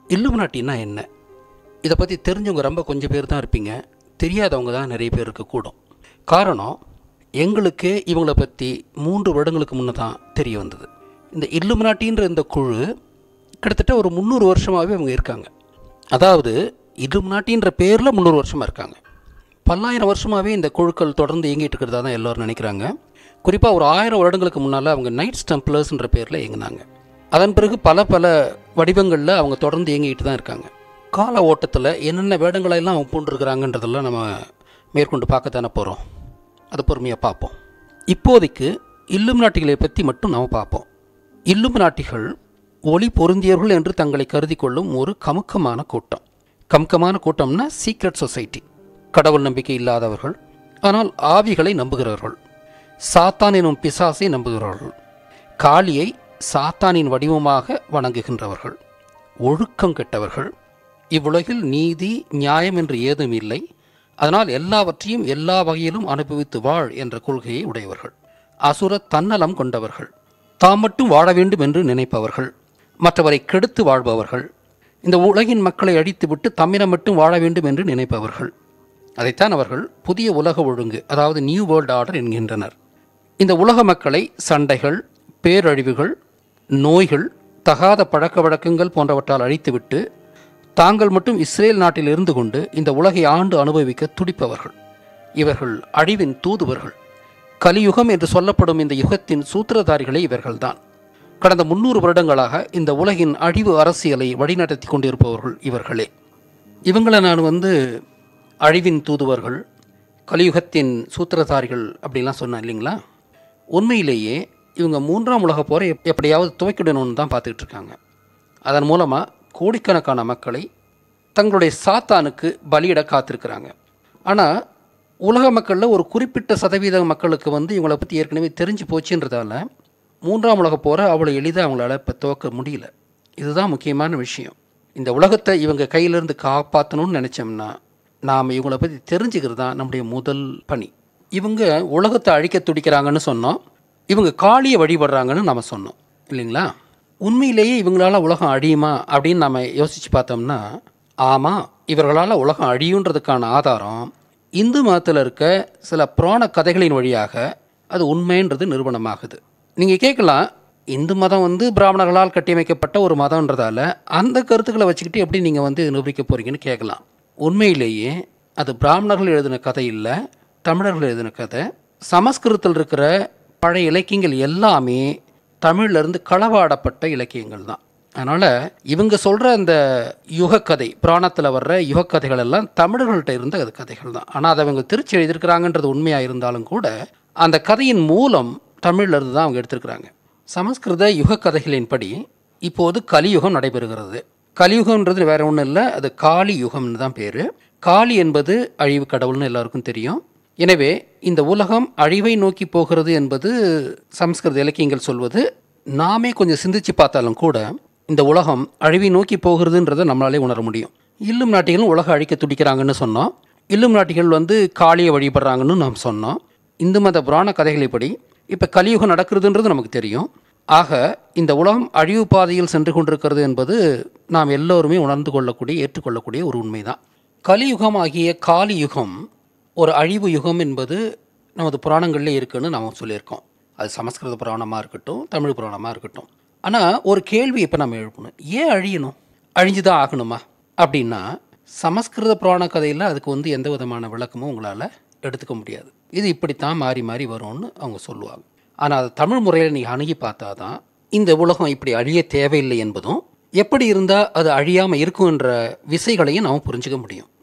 இல்லுமினாட்டின்னா என்ன இதை பற்றி தெரிஞ்சவங்க ரொம்ப கொஞ்சம் பேர் தான் இருப்பீங்க தெரியாதவங்க தான் நிறைய பேர் இருக்கக்கூடும் காரணம் எங்களுக்கு இவங்கள பற்றி மூன்று வருடங்களுக்கு முன்னே தான் தெரிய வந்தது இந்த இல்லுமினாட்டின்ற இந்த குழு கிட்டத்தட்ட ஒரு முந்நூறு வருஷமாகவே அவங்க இருக்காங்க அதாவது இல்லுமினாட்டின்ற பேரில் முந்நூறு வருஷமாக இருக்காங்க பல்லாயிரம் வருஷமாகவே இந்த குழுக்கள் தொடர்ந்து இயங்கிட்டு இருக்கிறதா தான் எல்லோரும் நினைக்கிறாங்க குறிப்பாக ஒரு ஆயிரம் வருடங்களுக்கு முன்னால் அவங்க நைட் ஸ்டம்ப்ளர்ஸ்ன்ற பேரில் இயங்கினாங்க அதன் பிறகு பல பல வடிவங்களில் அவங்க தொடர்ந்து இயங்கிட்டு தான் இருக்காங்க கால ஓட்டத்தில் என்னென்ன வேடங்களெல்லாம் அவங்க பூண்டிருக்கிறாங்கன்றதெல்லாம் நம்ம மேற்கொண்டு பார்க்கத்தானே போகிறோம் அதை பொறுமையாக பார்ப்போம் இப்போதைக்கு இல்லும் நாட்டிகளை பற்றி மட்டும் நாம் பார்ப்போம் இல்லும் நாட்டிகள் ஒளி பொருந்தியவர்கள் என்று தங்களை கருதி கொள்ளும் ஒரு கமுக்கமான கூட்டம் கமுக்கமான கூட்டம்னா சீக்ரெட் சொசைட்டி கடவுள் நம்பிக்கை இல்லாதவர்கள் ஆனால் ஆவிகளை நம்புகிறவர்கள் சாத்தான் எனும் பிசாசை நம்புகிறவர்கள் காளியை சாத்தானின் வடிவமாக வணங்குகின்றவர்கள் ஒழுக்கம் கெட்டவர்கள் இவ்வுலகில் நீதி நியாயம் என்று ஏதும் இல்லை அதனால் எல்லாவற்றையும் எல்லா வகையிலும் அனுபவித்து வாழ் என்ற கொள்கையை உடையவர்கள் அசுர தன்னலம் கொண்டவர்கள் தாம் மட்டும் வாழ வேண்டும் என்று நினைப்பவர்கள் மற்றவரை கெடுத்து வாழ்பவர்கள் இந்த உலகின் மக்களை அழித்துவிட்டு தம்மிடம் மட்டும் வாழ வேண்டும் என்று நினைப்பவர்கள் அதைத்தான் அவர்கள் புதிய உலக ஒழுங்கு அதாவது நியூ வேர்ல்ட் ஆர்டர் என்கின்றனர் இந்த உலக மக்களை சண்டைகள் பேரழிவுகள் நோய்கள் தகாத பழக்க வழக்கங்கள் போன்றவற்றால் அழித்துவிட்டு தாங்கள் மட்டும் இஸ்ரேல் நாட்டில் இருந்து கொண்டு இந்த உலகை ஆண்டு அனுபவிக்க துடிப்பவர்கள் இவர்கள் அழிவின் தூதுவர்கள் கலியுகம் என்று சொல்லப்படும் இந்த யுகத்தின் சூத்திரதாரிகளே இவர்கள்தான் கடந்த முன்னூறு வருடங்களாக இந்த உலகின் அழிவு அரசியலை வழிநடத்தி கொண்டிருப்பவர்கள் இவர்களே இவங்களை நான் வந்து அழிவின் தூதுவர்கள் கலியுகத்தின் சூத்திரதாரிகள் அப்படிலாம் சொன்னேன் இல்லைங்களா உண்மையிலேயே இவங்க மூன்றாம் உலகப் போரை எப்- எப்படியாவது துவக்கிடணும்னு தான் பார்த்துக்கிட்டு இருக்காங்க அதன் மூலமாக கோடிக்கணக்கான மக்களை தங்களுடைய சாத்தானுக்கு பலியிட காத்திருக்கிறாங்க ஆனால் உலக மக்களில் ஒரு குறிப்பிட்ட சதவீத மக்களுக்கு வந்து இவங்களை பற்றி ஏற்கனவே தெரிஞ்சு போச்சுன்றதால மூன்றாம் உலகப் போரை அவ்வளோ எளிதாக அவங்களால இப்போ துவக்க முடியல இதுதான் முக்கியமான விஷயம் இந்த உலகத்தை இவங்க கையிலேருந்து காப்பாற்றணும்னு நினச்சோம்னா நாம் இவங்களை பற்றி தெரிஞ்சுக்கிறது தான் நம்முடைய முதல் பணி இவங்க உலகத்தை அழிக்க துடிக்கிறாங்கன்னு சொன்னோம் இவங்க காளியை வழிபடுறாங்கன்னு நம்ம சொன்னோம் இல்லைங்களா உண்மையிலேயே இவங்களால உலகம் அழியுமா அப்படின்னு நம்ம யோசித்து பார்த்தோம்னா ஆமாம் இவர்களால் உலகம் அழியுன்றதுக்கான ஆதாரம் இந்து மதத்தில் இருக்க சில புராண கதைகளின் வழியாக அது உண்மைன்றது நிரூபணமாகுது நீங்கள் கேட்கலாம் இந்து மதம் வந்து பிராமணர்களால் கட்டியமைக்கப்பட்ட ஒரு மதம்ன்றதால அந்த கருத்துக்களை வச்சுக்கிட்டு எப்படி நீங்கள் வந்து நிரூபிக்க போகிறீங்கன்னு கேட்கலாம் உண்மையிலேயே அது பிராமணர்கள் எழுதின கதை இல்லை தமிழர்கள் எழுதின கதை சமஸ்கிருதத்தில் இருக்கிற பழைய இலக்கியங்கள் எல்லாமே தமிழ்ல இருந்து களவாடப்பட்ட இலக்கியங்கள் தான் அதனால் இவங்க சொல்கிற அந்த யுகக்கதை புராணத்தில் வர்ற யுகக்கதைகள் எல்லாம் தமிழர்கள்ட்ட இருந்த அது கதைகள் தான் ஆனால் அதை அவங்க திருச்சி எழுதியிருக்கிறாங்கன்றது உண்மையாக இருந்தாலும் கூட அந்த கதையின் மூலம் தமிழ்ல இருந்து தான் அவங்க எடுத்திருக்கிறாங்க சமஸ்கிருத யுகக்கதைகளின்படி இப்போது கலியுகம் நடைபெறுகிறது கலியுகம்ன்றது வேற ஒன்றும் இல்லை அது காளி யுகம்னு தான் பேர் காளி என்பது அழிவு கடவுள்னு எல்லாருக்கும் தெரியும் எனவே இந்த உலகம் அழிவை நோக்கி போகிறது என்பது சமஸ்கிருத இலக்கியங்கள் சொல்வது நாமே கொஞ்சம் சிந்திச்சு பார்த்தாலும் கூட இந்த உலகம் அழிவை நோக்கி போகிறதுன்றதை நம்மளாலே உணர முடியும் இல்லும் நாட்டிகளும் உலக அழிக்க துடிக்கிறாங்கன்னு சொன்னோம் இல்லும் நாட்டிகள் வந்து காளியை வழிபடுறாங்கன்னு நாம் சொன்னோம் இந்து மத புராண கதைகளின்படி இப்போ கலியுகம் நடக்கிறதுன்றது நமக்கு தெரியும் ஆக இந்த உலகம் அழிவு பாதையில் சென்று கொண்டிருக்கிறது என்பது நாம் எல்லோருமே உணர்ந்து கொள்ளக்கூடிய ஏற்றுக்கொள்ளக்கூடிய ஒரு உண்மைதான் கலியுகம் ஆகிய காலி யுகம் ஒரு அழிவு யுகம் என்பது நமது புராணங்களில் இருக்குன்னு நாம் சொல்லியிருக்கோம் அது சமஸ்கிருத புராணமாக இருக்கட்டும் தமிழ் புராணமாக இருக்கட்டும் ஆனால் ஒரு கேள்வி இப்போ நம்ம எழுப்பணும் ஏன் அழியணும் அழிஞ்சு தான் ஆகணுமா அப்படின்னா சமஸ்கிருத புராண கதையில் அதுக்கு வந்து எந்த விதமான விளக்கமும் உங்களால் எடுத்துக்க முடியாது இது இப்படித்தான் மாறி மாறி வரும்னு அவங்க சொல்லுவாங்க ஆனால் அது தமிழ் முறையில் நீங்கள் அணுகி பார்த்தா தான் இந்த உலகம் இப்படி அழிய தேவையில்லை என்பதும் எப்படி இருந்தால் அது அழியாமல் இருக்குன்ற விசைகளையும் நாம் புரிஞ்சுக்க முடியும்